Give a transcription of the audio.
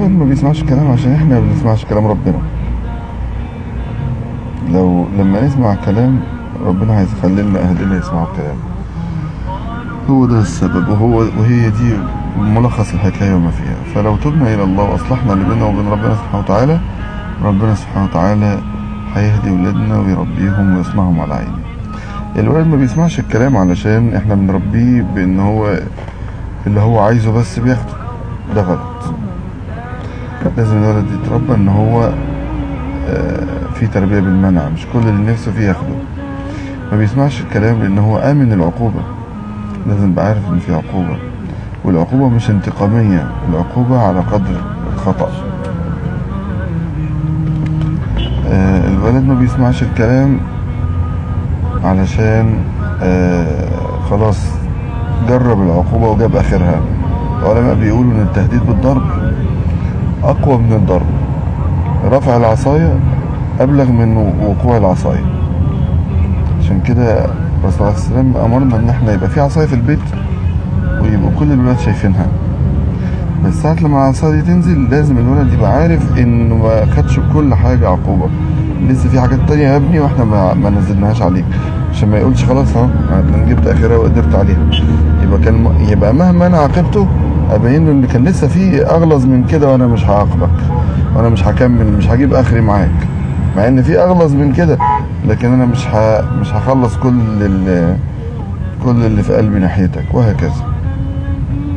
الولد ما بيسمعش الكلام عشان احنا ما بنسمعش كلام ربنا لو لما نسمع كلام ربنا هيخلي لنا اهلنا يسمعوا الكلام هو ده السبب وهو وهي دي ملخص الحكاية وما فيها فلو تبنا إلى الله وأصلحنا اللي بيننا وبين ربنا سبحانه وتعالى ربنا سبحانه وتعالى هيهدي ولادنا ويربيهم ويصنعهم على عيني الولد ما بيسمعش الكلام علشان احنا بنربيه بان هو اللي هو عايزه بس بياخده ده غلط لازم الولد يتربى ان هو آه، في تربية بالمنع مش كل اللي نفسه فيه ياخده ما بيسمعش الكلام لان هو آمن العقوبة لازم يبقى عارف ان في عقوبة والعقوبة مش انتقامية العقوبة على قدر الخطأ آه، الولد ما بيسمعش الكلام علشان آه خلاص جرب العقوبة وجاب آخرها العلماء بيقولوا إن التهديد بالضرب أقوى من الضرب رفع العصاية أبلغ من وقوع العصاية عشان كده الرسول عليه السلام أمرنا إن احنا يبقى في عصاية في البيت ويبقوا كل الولاد شايفينها بس ساعة لما العصاية دي تنزل لازم الولد يبقى عارف إنه ما خدش كل حاجة عقوبة لسه في حاجات تانية يا ابني واحنا ما, ما نزلناهاش عليك عشان ما يقولش خلاص اهو انا جبت اخرها وقدرت عليها يبقى كان يبقى مهما انا عاقبته ابين له ان كان لسه في اغلظ من كده وانا مش هعاقبك وانا مش هكمل مش هجيب اخري معاك مع ان في اغلظ من كده لكن انا مش ه... مش هخلص كل اللي كل اللي في قلبي ناحيتك وهكذا